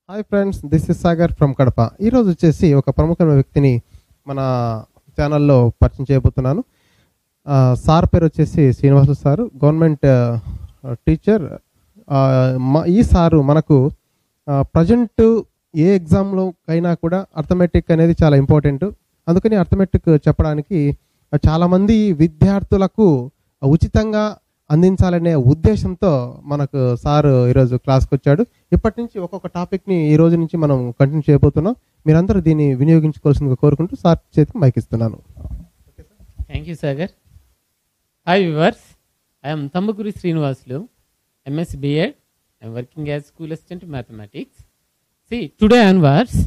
Hi friends this is Sagar from Kadapa ఈరోజు వచ్చేసి ఒక ప్రముఖమైన వ్యక్తిని మన ఛానల్లో పరిచయం చేయబోతున్నాను ఆ, సార్ పేరు వచ్చేసి శ్రీనివాసు సార్ గవర్నమెంట్ ఆ, టీచర్ ఆ, మ- ఈ సారు మనకు ప్రజెంట్ ఏ ఎగ్జామ్లో అయినా కూడా అర్థమెటిక్ అనేది చాలా ఇంపార్టెంట్ అందుకని అర్థమెటిక్ చెప్పడానికి ఆ, చాలామంది విద్యార్థులకు ఉచితంగా అందించాలనే ఉద్దేశంతో మనకు సార్ ఈరోజు క్లాస్కి వచ్చాడు ఇప్పటి నుంచి ఒక్కొక్క టాపిక్ని ఈ రోజు నుంచి మనం కంటిన్యూ చేయబోతున్నాం మీరందరూ దీన్ని వినియోగించుకోవాల్సిందిగా కోరుకుంటూ సార్ చేతికి మైక్ ఇస్తున్నాను thank you Sagar hi viewers I'm Tammakuri Srinivasulu MS BEd I'm working as school assistant mathematics see today onwards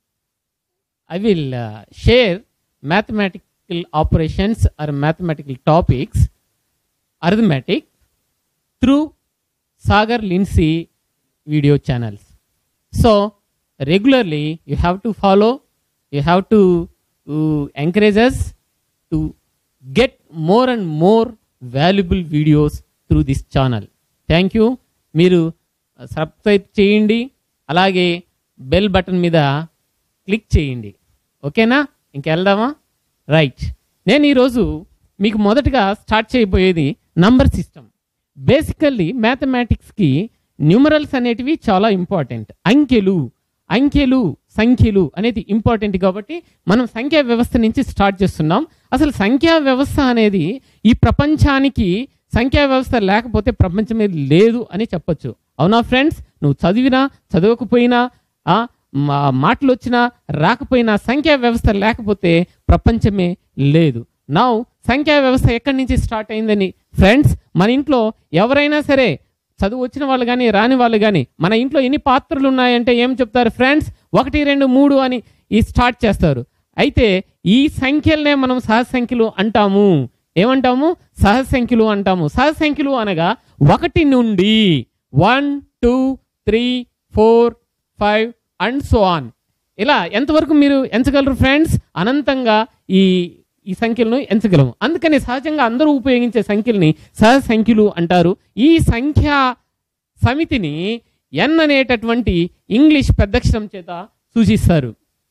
I will uh, share mathematical operations or mathematical topics, arithmetic, through Sagar Lindsay video channels. So, regularly you have to follow, you have to uh, encourage us to get more and more valuable videos through this channel. Thank you మీరు subscribe చేయండి అలాగే bell button మీద click చేయండి ఓకేనా ఇంకెళ్దామా right నేను ఈరోజు మీకు మొదటగా స్టార్ట్ చేయబోయేది నంబర్ సిస్టమ్ బేసికల్లీ మ్యాథమెటిక్స్కి న్యూమరల్స్ అనేటివి చాలా ఇంపార్టెంట్ అంకెలు అంకెలు సంఖ్యలు అనేది ఇంపార్టెంట్ కాబట్టి మనం సంఖ్యా వ్యవస్థ నుంచి స్టార్ట్ చేస్తున్నాం అసలు సంఖ్యా వ్యవస్థ అనేది ఈ ప్రపంచానికి సంఖ్యా వ్యవస్థ లేకపోతే ప్రపంచమే లేదు అని చెప్పొచ్చు అవునా ఫ్రెండ్స్ నువ్వు చదివినా చదవకపోయినా ఆ, మా- మాటలు వచ్చినా రాకపోయినా సంఖ్యా వ్యవస్థ లేకపోతే ప్రపంచమే లేదు నౌ సంఖ్యా వ్యవస్థ ఎక్కడి నుంచి స్టార్ట్ అయిందని ఫ్రెండ్స్ మన ఇంట్లో ఎవరైనా సరే చదువు వచ్చిన వాళ్ళు కానీ రాని వాళ్ళు కానీ మన ఇంట్లో ఎన్ని పాత్రలు ఉన్నాయంటే ఏం చెప్తారు ఫ్రెండ్స్ ఒకటి రెండు మూడు అని ఈ స్టార్ట్ చేస్తారు అయితే ఈ సంఖ్యలనే మనం సహజ సంఖ్యలు అంటాము ఏమంటాము సహజ సంఖ్యలు అంటాము సహజ సంఖ్యలు అనగా ఒకటి నుండి one two three four five and so on ఇలా ఎంతవరకు మీరు ఎంచగలరు ఫ్రెండ్స్ అనంతంగా ఈ ఈ సంఖ్యలను ఎంచగలము అందుకని సహజంగా అందరూ ఉపయోగించే సంఖ్యల్ని సహజ సంఖ్యలు అంటారు ఈ సంఖ్యా సమితిని ఎన్ అనేటటువంటి ఇంగ్లీష్ పెద్దక్షరం చేత సూచిస్తారు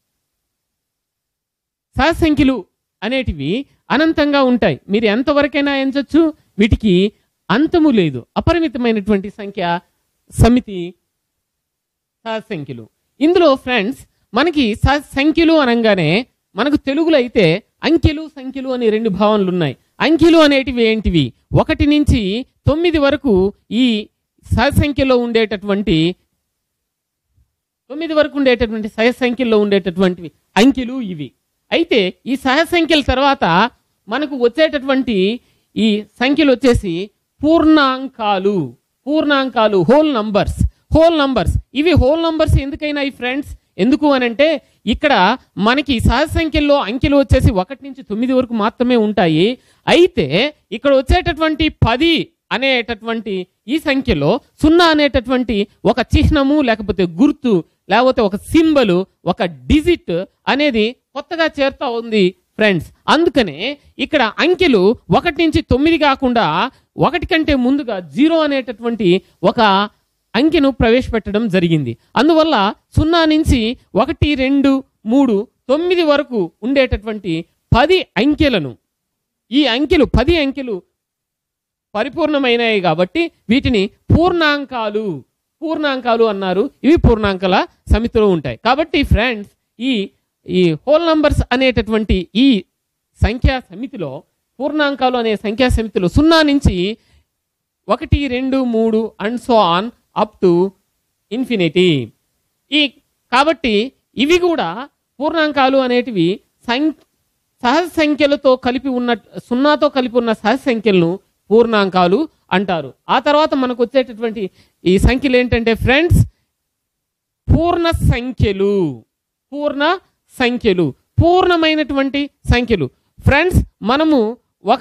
సహజ సంఖ్యలు అనేటివి అనంతంగా ఉంటాయి మీరు ఎంతవరకైనా ఎంచొచ్చు వీటికి అంతము లేదు అపరిమితమైనటువంటి సంఖ్య సమితి సహజ సంఖ్యలు ఇందులో ఫ్రెండ్స్ మనకి సహజ సంఖ్యలు అనగానే మనకు తెలుగులో అయితే అంకెలు సంఖ్యలు అనే రెండు భావనలు ఉన్నాయి అంకెలు అనేటివి ఏంటివి ఒకటి నుంచి తొమ్మిది వరకు ఈ సహజ సంఖ్యలో ఉండేటటువంటి తొమ్మిది వరకు ఉండేటటువంటి సహజ సంఖ్యల్లో ఉండేటటువంటివి అంకెలు ఇవి అయితే ఈ సహజ సంఖ్యల తర్వాత మనకు వచ్చేటటువంటి ఈ సంఖ్యలు వచ్చేసి పూర్ణాంకాలు పూర్ణాంకాలు హోల్ నంబర్స్ హోల్ నంబర్స్ ఇవి హోల్ నంబర్స్ ఎందుకైనా ఈ ఫ్రెండ్స్ ఎందుకు అని అంటే ఇక్కడ మనకి సహజ సంఖ్యల్లో అంకెలు వచ్చేసి ఒకటి నుంచి తొమ్మిది వరకు మాత్రమే ఉంటాయి అయితే ఇక్కడ వచ్చేటటువంటి పది అనేటటువంటి ఈ సంఖ్యలో సున్నా అనేటటువంటి ఒక చిహ్నము లేకపోతే గుర్తు లేకపోతే ఒక సింబల్ ఒక డిజిట్ అనేది కొత్తగా చేరుతా ఉంది ఫ్రెండ్స్ అందుకనే ఇక్కడ అంకెలు ఒకటి నుంచి తొమ్మిది కాకుండా ఒకటి కంటే ముందుగా జీరో అనేటటువంటి ఒక అంకెను ప్రవేశపెట్టడం జరిగింది అందువల్ల సున్నా నుంచి ఒకటి రెండు మూడు తొమ్మిది వరకు ఉండేటటువంటి పది అంకెలను ఈ అంకెలు పది అంకెలు పరిపూర్ణమైనవి కాబట్టి వీటిని పూర్ణాంకాలు పూర్ణాంకాలు అన్నారు ఇవి పూర్ణాంకాల సమితిలో ఉంటాయి కాబట్టి ఫ్రెండ్స్ ఈ ఈ హోల్ నంబర్స్ అనేటటువంటి ఈ సంఖ్యా సమితిలో పూర్ణాంకాలు అనే సంఖ్యా సమితిలో సున్నా నుంచి ఒకటి రెండు మూడు and so on up to infinity ఈ కాబట్టి ఇవి కూడా పూర్ణాంకాలు అనేటివి సం సహజ సంఖ్యలతో కలిపి ఉన్న సున్నాతో కలిపి ఉన్న సహజ సంఖ్యలను పూర్ణాంకాలు అంటారు ఆ తర్వాత మనకు వచ్చేటటువంటి ఈ సంఖ్యలు ఏంటంటే ఫ్రెండ్స్ పూర్ణ సంఖ్యలు పూర్ణ సంఖ్యలు పూర్ణమైనటువంటి సంఖ్యలు ఫ్రెండ్స్ మనము ఒక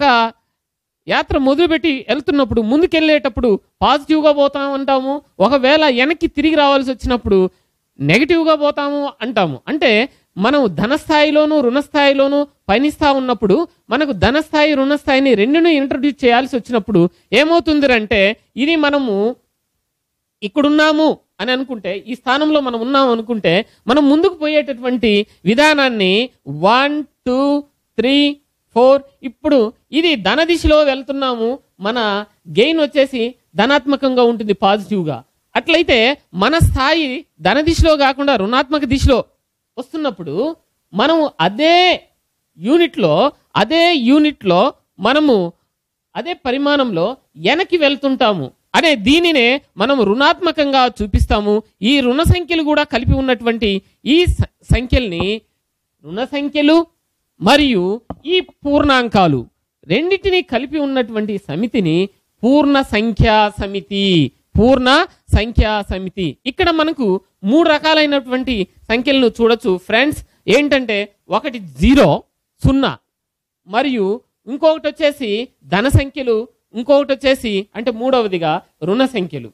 యాత్ర మొదలుపెట్టి వెళ్తున్నప్పుడు ముందుకెళ్ళేటప్పుడు పాజిటివ్గా పోతా ఉంటాము ఒకవేళ వెనక్కి తిరిగి రావాల్సి వచ్చినప్పుడు నెగిటివ్గా పోతాము అంటాము అంటే మనం ధనస్థాయిలోను రుణస్థాయిలోను పయనిస్తా ఉన్నప్పుడు మనకు ధనస్థాయి రుణస్థాయిని రెండును ఇంట్రడ్యూస్ చేయాల్సి వచ్చినప్పుడు ఏమవుతుంది అంటే ఇది మనము ఇక్కడున్నాము అని అనుకుంటే ఈ స్థానంలో మనం ఉన్నాం అనుకుంటే మనం ముందుకు పోయేటటువంటి విధానాన్ని వన్ టూ త్రీ ఫోర్ ఇప్పుడు ఇది ధన దిశలో వెళ్తున్నాము మన గెయిన్ వచ్చేసి ధనాత్మకంగా ఉంటుంది పాజిటివ్గా అట్లయితే మన స్థాయి ధన దిశలో కాకుండా రుణాత్మక దిశలో వస్తున్నప్పుడు మనం అదే యూనిట్లో అదే యూనిట్లో మనము అదే పరిమాణంలో వెనక్కి వెళ్తుంటాము అనే దీనినే మనం రుణాత్మకంగా చూపిస్తాము ఈ రుణ సంఖ్యలు కూడా కలిపి ఉన్నటువంటి ఈ స- సంఖ్యల్ని రుణ సంఖ్యలు మరియు ఈ పూర్ణాంకాలు రెండింటినీ కలిపి ఉన్నటువంటి సమితిని పూర్ణ సంఖ్యా సమితి పూర్ణ సంఖ్యా సమితి ఇక్కడ మనకు మూడు రకాలైనటువంటి సంఖ్యలను చూడొచ్చు ఫ్రెండ్స్ ఏంటంటే ఒకటి జీరో సున్నా మరియు ఇంకొకటి వచ్చేసి ధన సంఖ్యలు ఇంకొకటి వచ్చేసి అంటే మూడవదిగా రుణ సంఖ్యలు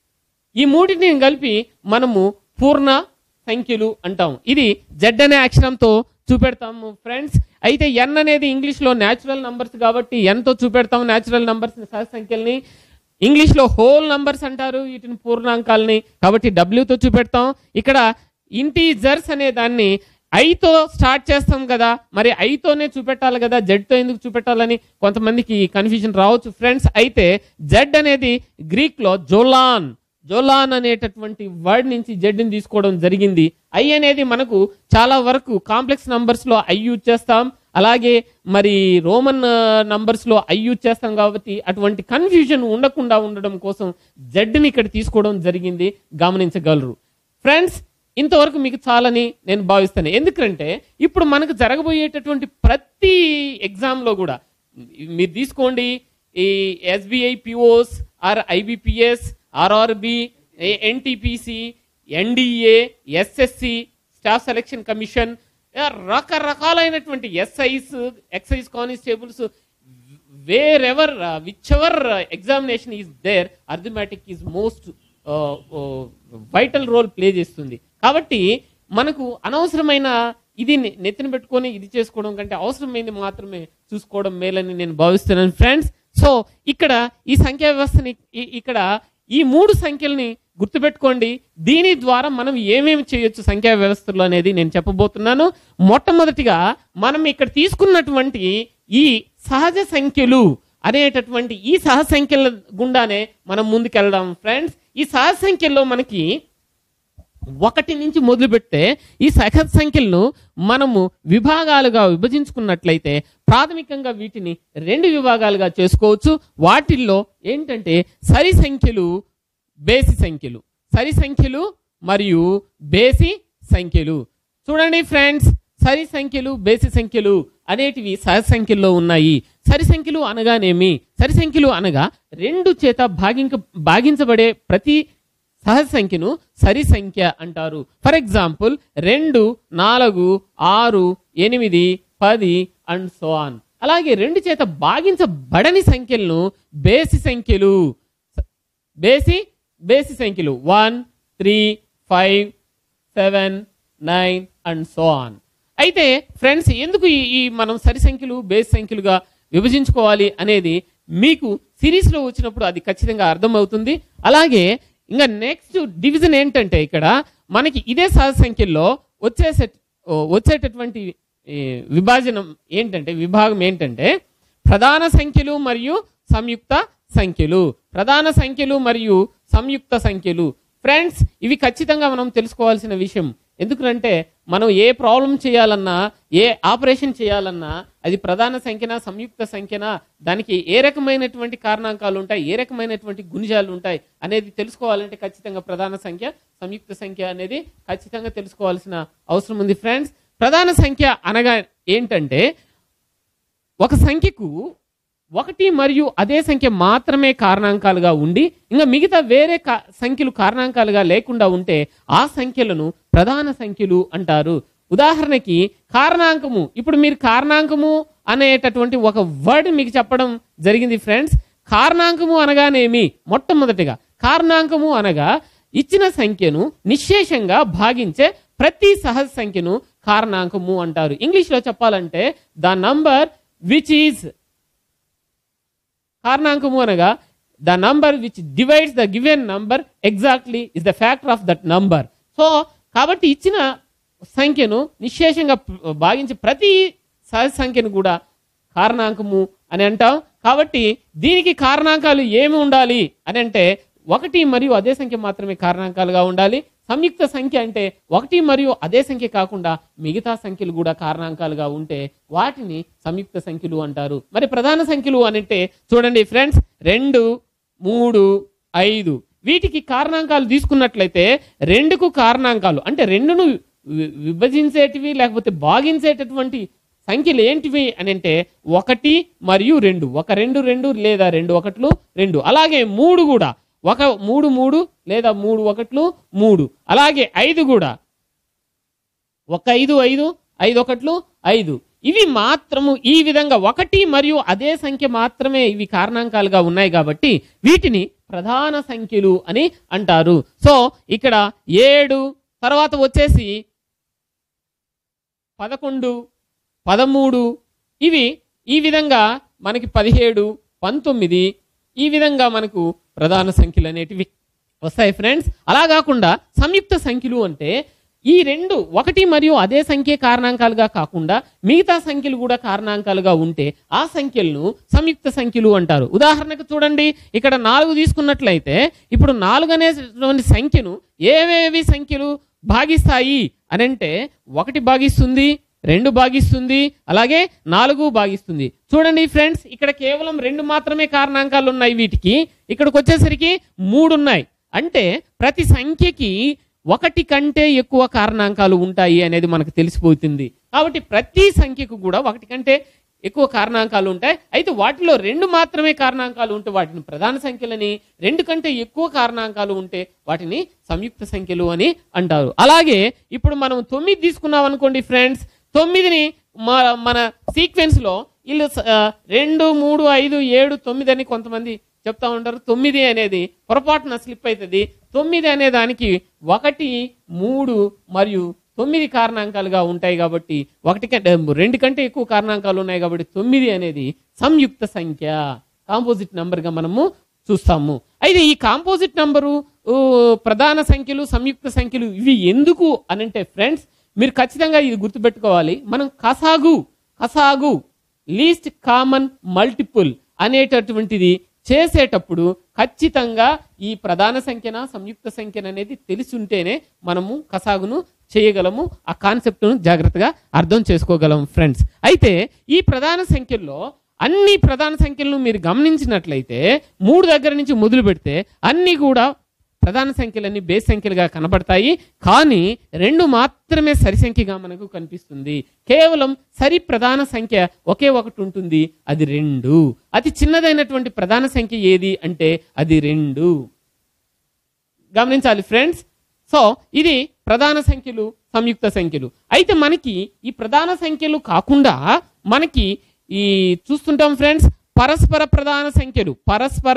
ఈ మూడింటిని కలిపి మనము పూర్ణ సంఖ్యలు అంటాం ఇది జెడ్ అనే అక్షరంతో చూపెడతాము ఫ్రెండ్స్ అయితే ఎన్ అనేది ఇంగ్లీష్లో న్యాచురల్ నంబర్స్ కాబట్టి ఎన్తో చూపెడతాం న్యాచురల్ నంబర్స్ సహజ సంఖ్యల్ని ఇంగ్లీష్లో హోల్ నంబర్స్ అంటారు వీటిని పూర్ణాంకాలని కాబట్టి డబ్ల్యూతో చూపెడతాం ఇక్కడ ఇంటీజర్స్ అనే దాన్ని ఐతో స్టార్ట్ చేస్తాం కదా మరి ఐతోనే చూపెట్టాలి కదా జెడ్తో ఎందుకు చూపెట్టాలని కొంతమందికి కన్ఫ్యూజన్ రావచ్చు ఫ్రెండ్స్ అయితే జెడ్ అనేది గ్రీక్లో జోలాన్ జోలాన్ అనేటటువంటి వర్డ్ నుంచి జెడ్ని తీసుకోవడం జరిగింది ఐ అనేది మనకు చాలా వరకు కాంప్లెక్స్ నంబర్స్లో ఐ యూజ్ చేస్తాం అలాగే మరి రోమన్ నంబర్స్లో ఐ యూజ్ చేస్తాం కాబట్టి అటువంటి కన్ఫ్యూజన్ ఉండకుండా ఉండడం కోసం జెడ్ని ఇక్కడ తీసుకోవడం జరిగింది గమనించగలరు ఫ్రెండ్స్ ఇంతవరకు మీకు చాలని నేను భావిస్తాను ఎందుకంటే ఇప్పుడు మనకు జరగబోయేటటువంటి ప్రతి ఎగ్జామ్లో కూడా మీరు తీసుకోండి ఈ SBI POs or IBPS RRB NTPC NDA SSC staff selection commission రకరకాలైనటువంటి SIs excise constables wherever whichever examination is there arithmetic is most vital role play చేస్తుంది కాబట్టి మనకు అనవసరమైన ఇది నె- నెత్తిన పెట్టుకొని ఇది చేసుకోవడం కంటే అవసరమైంది మాత్రమే చూసుకోవడం మేలని నేను భావిస్తున్నాను ఫ్రెండ్స్ సో ఇక్కడ ఈ సంఖ్యా వ్యవస్థని ఇ- ఇక్కడ ఈ మూడు సంఖ్యల్ని గుర్తుపెట్టుకోండి దీని ద్వారా మనం ఏమేమి చేయొచ్చు సంఖ్యా వ్యవస్థలో అనేది నేను చెప్పబోతున్నాను మొట్టమొదటిగా మనం ఇక్కడ తీసుకున్నటువంటి ఈ సహజ సంఖ్యలు అనేటటువంటి ఈ సహజ సంఖ్యల గుండానే మనం ముందుకెళ్దాం ఫ్రెండ్స్ ఈ సహజ సంఖ్యల్లో మనకి ఒకటి నుంచి మొదలు పెడితే ఈ సహజ సంఖ్యలను మనము విభాగాలుగా విభజించుకున్నట్లయితే ప్రాథమికంగా వీటిని రెండు విభాగాలుగా చేసుకోవచ్చు వాటిల్లో ఏంటంటే సరి సంఖ్యలు బేసి సంఖ్యలు సరి సంఖ్యలు మరియు బేసి సంఖ్యలు చూడండి ఫ్రెండ్స్ సరి సంఖ్యలు బేసి సంఖ్యలు అనేటివి సహజ సంఖ్యల్లో ఉన్నాయి సరి సంఖ్యలు అనగానేమి సరి సంఖ్యలు అనగా రెండు చేత భాగింక భాగించబడే ప్రతి సహజ సంఖ్యను సరి సంఖ్య అంటారు ఫర్ ఎగ్జాంపుల్ రెండు నాలుగు ఆరు ఎనిమిది పది అండ్ సో ఆన్ అలాగే రెండు చేత భాగించబడని సంఖ్యలను బేసి సంఖ్యలు బేసి బేసి సంఖ్యలు one three five seven nine and so on అయితే ఫ్రెండ్స్ ఎందుకు ఈ ఈ మనం సరి సంఖ్యలు బేస్ సంఖ్యలుగా విభజించుకోవాలి అనేది మీకు సిరీస్లో వచ్చినప్పుడు అది ఖచ్చితంగా అర్థమవుతుంది అలాగే ఇంకా నెక్స్ట్ డివిజన్ ఏంటంటే ఇక్కడ మనకి ఇదే సహజ సంఖ్యల్లో వచ్చేసే వచ్చేటటువంటి ఈ, విభాజనం ఏంటంటే విభాగం ఏంటంటే ప్రధాన సంఖ్యలు మరియు సంయుక్త సంఖ్యలు ప్రధాన సంఖ్యలు మరియు సంయుక్త సంఖ్యలు ఫ్రెండ్స్ ఇవి ఖచ్చితంగా మనం తెలుసుకోవాల్సిన విషయం ఎందుకంటే మనం ఏ ప్రాబ్లం చేయాలన్నా ఏ ఆపరేషన్ చేయాలన్నా అది ప్రధాన సంఖ్యనా సంయుక్త సంఖ్యనా దానికి ఏ రకమైనటువంటి కారణాంకాలు ఉంటాయి ఏ రకమైనటువంటి గుణిజాలు ఉంటాయి అనేది తెలుసుకోవాలంటే ఖచ్చితంగా ప్రధాన సంఖ్య సంయుక్త సంఖ్య అనేది ఖచ్చితంగా తెలుసుకోవాల్సిన అవసరం ఉంది ఫ్రెండ్స్ ప్రధాన సంఖ్య అనగా ఏంటంటే ఒక సంఖ్యకు ఒకటి మరియు అదే సంఖ్య మాత్రమే కారణాంకాలుగా ఉండి ఇంకా మిగతా వేరే కా- సంఖ్యలు కారణాంకాలుగా లేకుండా ఉంటే ఆ సంఖ్యలను ప్రధాన సంఖ్యలు అంటారు ఉదాహరణకి కారణాంకము ఇప్పుడు మీరు కారణాంకము అనేటటువంటి ఒక వర్డ్ మీకు చెప్పడం జరిగింది ఫ్రెండ్స్ కారణాంకము అనగానేమి మొట్టమొదటిగా కారణాంకము అనగా ఇచ్చిన సంఖ్యను నిశ్శేషంగా భాగించే ప్రతి సహజ సంఖ్యను కారణాంకము అంటారు ఇంగ్లీష్లో చెప్పాలంటే ద నంబర్ విచ్ ఈజ్ కారణాంకము అనగా the number which divides the given number exactly is the factor of that number so కాబట్టి ఇచ్చిన సంఖ్యను నిశ్శేషంగా ప- భాగించి ప్రతి సహజ సంఖ్యను కూడా కారణాంకము అని అంటాం కాబట్టి దీనికి కారణాంకాలు ఏమి ఉండాలి అని అంటే ఒకటి మరియు అదే సంఖ్య మాత్రమే కారణాంకాలుగా ఉండాలి సంయుక్త సంఖ్య అంటే ఒకటి మరియు అదే సంఖ్య కాకుండా మిగతా సంఖ్యలు కూడా కారణాంకాలుగా ఉంటే వాటిని సంయుక్త సంఖ్యలు అంటారు మరి ప్రధాన సంఖ్యలు అని అంటే చూడండి ఫ్రెండ్స్ రెండు మూడు ఐదు వీటికి కారణాంకాలు తీసుకున్నట్లయితే రెండుకు కారణాంకాలు అంటే రెండును వి- విభజించేటివి లేకపోతే భాగించేటటువంటి సంఖ్యలు ఏంటివి అని అంటే ఒకటి మరియు రెండు ఒక రెండు రెండు లేదా రెండు ఒకట్లు రెండు అలాగే మూడు కూడా ఒక మూడు మూడు లేదా మూడు ఒకట్లు మూడు అలాగే ఐదు కూడా ఒక ఐదు ఐదు ఐదు ఒకట్లు ఐదు ఇవి మాత్రము ఈ విధంగా ఒకటి మరియు అదే సంఖ్య మాత్రమే ఇవి కారణాంకాలుగా ఉన్నాయి కాబట్టి వీటిని ప్రధాన సంఖ్యలు అని అంటారు సో ఇక్కడ ఏడు తర్వాత వచ్చేసి పదకొండు పదమూడు ఇవి ఈ విధంగా మనకి పదిహేడు పంతొమ్మిది ఈ విధంగా మనకు ప్రధాన సంఖ్యలు అనేటివి వస్తాయి ఫ్రెండ్స్ అలా కాకుండా సంయుక్త సంఖ్యలు అంటే ఈ రెండు ఒకటి మరియు అదే సంఖ్య కారణాంకాలుగా కాకుండా మిగతా సంఖ్యలు కూడా కారణాంకాలుగా ఉంటే ఆ సంఖ్యలను సంయుక్త సంఖ్యలు అంటారు ఉదాహరణకు చూడండి ఇక్కడ నాలుగు తీసుకున్నట్లయితే ఇప్పుడు నాలుగు అనేటువంటి సంఖ్యను ఏవేవి సంఖ్యలు భాగిస్తాయి అని అంటే ఒకటి భాగిస్తుంది రెండు భాగిస్తుంది అలాగే నాలుగు భాగిస్తుంది చూడండి ఫ్రెండ్స్ ఇక్కడ కేవలం రెండు మాత్రమే కారణాంకాలు ఉన్నాయి వీటికి ఇక్కడికి వచ్చేసరికి మూడు ఉన్నాయి అంటే ప్రతి సంఖ్యకి ఒకటి కంటే ఎక్కువ కారణాంకాలు ఉంటాయి అనేది మనకు తెలిసిపోతుంది కాబట్టి ప్రతి సంఖ్యకు కూడా ఒకటి కంటే ఎక్కువ కారణాంకాలు ఉంటాయి అయితే వాటిలో రెండు మాత్రమే కారణాంకాలు ఉంటే వాటిని ప్రధాన సంఖ్యలని రెండు కంటే ఎక్కువ కారణాంకాలు ఉంటే వాటిని సంయుక్త సంఖ్యలు అని అంటారు అలాగే ఇప్పుడు మనం తొమ్మిది తీసుకున్నాం అనుకోండి ఫ్రెండ్స్ తొమ్మిదిని మ- మన సీక్వెన్స్ లో వీళ్ళు స- ఆ, రెండు మూడు ఐదు ఏడు తొమ్మిది అని కొంతమంది చెప్తా ఉంటారు తొమ్మిది అనేది పొరపాటున స్లిప్ అవుతుంది తొమ్మిది అనే దానికి ఒకటి మూడు మరియు తొమ్మిది కారణాంకాలుగా ఉంటాయి కాబట్టి ఒకటి కంటే రెండు కంటే ఎక్కువ కారణాంకాలు ఉన్నాయి కాబట్టి తొమ్మిది అనేది సంయుక్త సంఖ్య కాంపోజిట్ నంబర్గా మనము చూస్తాము అయితే ఈ కాంపోజిట్ నంబరు ఊ, ప్రధాన సంఖ్యలు సంయుక్త సంఖ్యలు ఇవి ఎందుకు అనంటే ఫ్రెండ్స్ మీరు ఖచ్చితంగా ఇది గుర్తుపెట్టుకోవాలి మనం కసాగు కసాగు లీస్ట్ కామన్ మల్టిపుల్ అనేటటువంటిది చేసేటప్పుడు ఖచ్చితంగా ఈ ప్రధాన సంఖ్యన సంయుక్త సంఖ్యన అనేది తెలిసి ఉంటేనే మనము కసాగును చేయగలము ఆ కాన్సెప్ట్ను జాగ్రత్తగా అర్థం చేసుకోగలం ఫ్రెండ్స్ అయితే ఈ ప్రధాన సంఖ్యల్లో అన్ని ప్రధాన సంఖ్యలను మీరు గమనించినట్లయితే మూడు దగ్గర నుంచి మొదలు పెడితే అన్ని కూడా ప్రధాన సంఖ్యలన్నీ బేస్ సంఖ్యలుగా కనబడతాయి కానీ రెండు మాత్రమే సరి సంఖ్యగా మనకు కనిపిస్తుంది కేవలం సరి ప్రధాన సంఖ్య ఒకే ఒకటి ఉంటుంది అది రెండు అతి చిన్నదైనటువంటి ప్రధాన సంఖ్య ఏది అంటే అది రెండు గమనించాలి ఫ్రెండ్స్ సో ఇది ప్రధాన సంఖ్యలు సంయుక్త సంఖ్యలు అయితే మనకి ఈ ప్రధాన సంఖ్యలు కాకుండా మనకి ఈ చూస్తుంటాం ఫ్రెండ్స్ పరస్పర ప్రధాన సంఖ్యలు పరస్పర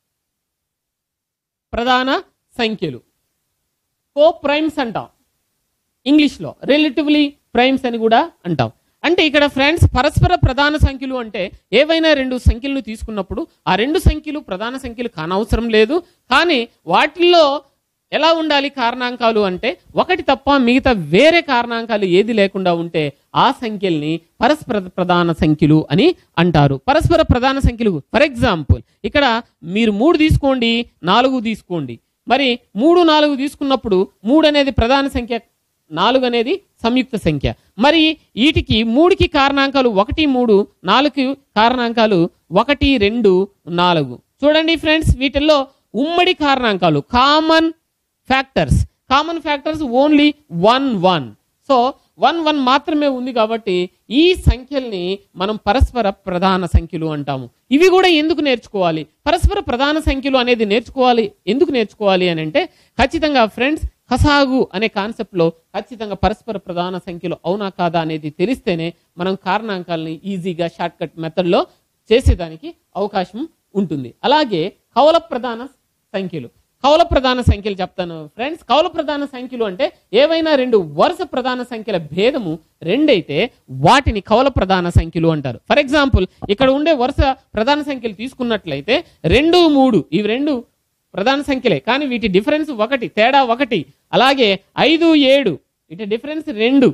ప్రధాన సంఖ్యలు కో ప్రైమ్స్ అంటాం ఇంగ్లీష్లో రిలేటివ్లీ ప్రైమ్స్ అని కూడా అంటాం అంటే ఇక్కడ ఫ్రెండ్స్ పరస్పర ప్రధాన సంఖ్యలు అంటే ఏవైనా రెండు సంఖ్యలను తీసుకున్నప్పుడు ఆ రెండు సంఖ్యలు ప్రధాన సంఖ్యలు కానవసరం లేదు కానీ వాటిల్లో ఎలా ఉండాలి కారణాంకాలు అంటే ఒకటి తప్ప మిగతా వేరే కారణాంకాలు ఏది లేకుండా ఉంటే ఆ సంఖ్యల్ని పరస్పర ప్రధాన సంఖ్యలు అని అంటారు పరస్పర ప్రధాన సంఖ్యలు ఫర్ ఎగ్జాంపుల్ ఇక్కడ మీరు మూడు తీసుకోండి నాలుగు తీసుకోండి మరి మూడు నాలుగు తీసుకున్నప్పుడు మూడు అనేది ప్రధాన సంఖ్య నాలుగు అనేది సంయుక్త సంఖ్య మరి వీటికి మూడుకి కారణాంకాలు ఒకటి మూడు నాలుగు కారణాంకాలు ఒకటి రెండు నాలుగు చూడండి ఫ్రెండ్స్ వీటిల్లో ఉమ్మడి కారణాంకాలు common factors common factors only one one so one one మాత్రమే ఉంది కాబట్టి ఈ సంఖ్యల్ని మనం పరస్పర ప్రధాన సంఖ్యలు అంటాము ఇవి కూడా ఎందుకు నేర్చుకోవాలి పరస్పర ప్రధాన సంఖ్యలు అనేది నేర్చుకోవాలి ఎందుకు నేర్చుకోవాలి అని అంటే ఖచ్చితంగా ఫ్రెండ్స్ కసాగు అనే కాన్సెప్ట్లో ఖచ్చితంగా పరస్పర ప్రధాన సంఖ్యలు అవునా కాదా అనేది తెలిస్తేనే మనం కారణాంకాలని ఈజీగా షార్ట్ కట్ మెథడ్లో చేసేదానికి అవకాశం ఉంటుంది అలాగే కౌల ప్రధాన సంఖ్యలు కౌల ప్రధాన సంఖ్యలు చెప్తాను ఫ్రెండ్స్ కౌల ప్రధాన సంఖ్యలు అంటే ఏవైనా రెండు వరుస ప్రధాన సంఖ్యల భేదము రెండైతే వాటిని కౌల ప్రధాన సంఖ్యలు అంటారు ఫర్ ఎగ్జాంపుల్ ఇక్కడ ఉండే వరుస ప్రధాన సంఖ్యలు తీసుకున్నట్లయితే రెండు మూడు ఇవి రెండు ప్రధాన సంఖ్యలే కానీ వీటి డిఫరెన్స్ ఒకటి తేడా ఒకటి అలాగే ఐదు ఏడు వీటి డిఫరెన్స్ రెండు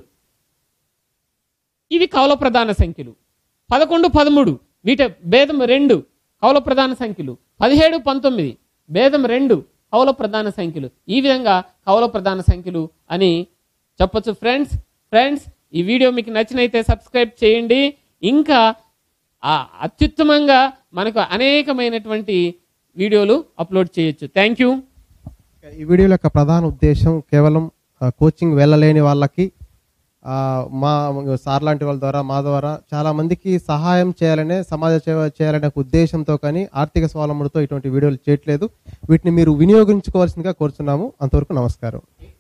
ఇవి కౌల ప్రధాన సంఖ్యలు పదకొండు పదమూడు వీటి భేదం రెండు కౌల ప్రధాన సంఖ్యలు పదిహేడు పంతొమ్మిది భేదం రెండు కౌల ప్రధాన సంఖ్యలు ఈ విధంగా కౌల ప్రధాన సంఖ్యలు అని చెప్పొచ్చు ఫ్రెండ్స్ ఫ్రెండ్స్ ఈ వీడియో మీకు నచ్చినైతే సబ్స్క్రైబ్ చేయండి ఇంకా ఆ అత్యుత్తమంగా మనకు అనేకమైనటువంటి వీడియోలు అప్లోడ్ చేయొచ్చు థ్యాంక్ యూ ఈ వీడియో యొక్క ప్రధాన ఉద్దేశం కేవలం ఆ, కోచింగ్ వెళ్ళలేని వాళ్ళకి ఆ, మా సార్ లాంటి వాళ్ళ ద్వారా మా ద్వారా చాలా మందికి సహాయం చేయాలనే సమాజ సేవ చేయాలనే ఒక ఉద్దేశంతో కానీ ఆర్థిక స్వావలంబనతో ఇటువంటి వీడియోలు చేయట్లేదు వీటిని మీరు వినియోగించుకోవాల్సిందిగా కోరుతున్నాము అంతవరకు నమస్కారం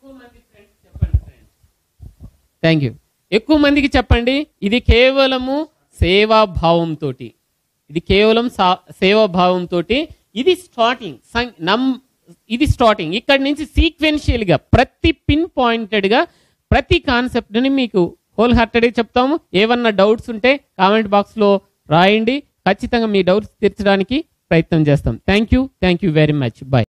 థ్యాంక్ యూ ఎక్కువ మందికి చెప్పండి ఇది కేవలము సేవాభావంతో ఇది కేవలం సా- సేవాభావంతో ఇది స్టార్టింగ్ సం- నమ్ ఇది స్టార్టింగ్ ఇక్కడ నుంచి సీక్వెన్షియల్ గా ప్రతి పిన్ పాయింటెడ్ గా ప్రతి కాన్సెప్ట్ ని మీకు హోల్ హార్టెడ్ చెప్తాము ఏమన్నా డౌట్స్ ఉంటే కామెంట్ బాక్స్ లో రాయండి ఖచ్చితంగా మీ డౌట్స్ తీర్చడానికి ప్రయత్నం చేస్తాం thank you thank you very much bye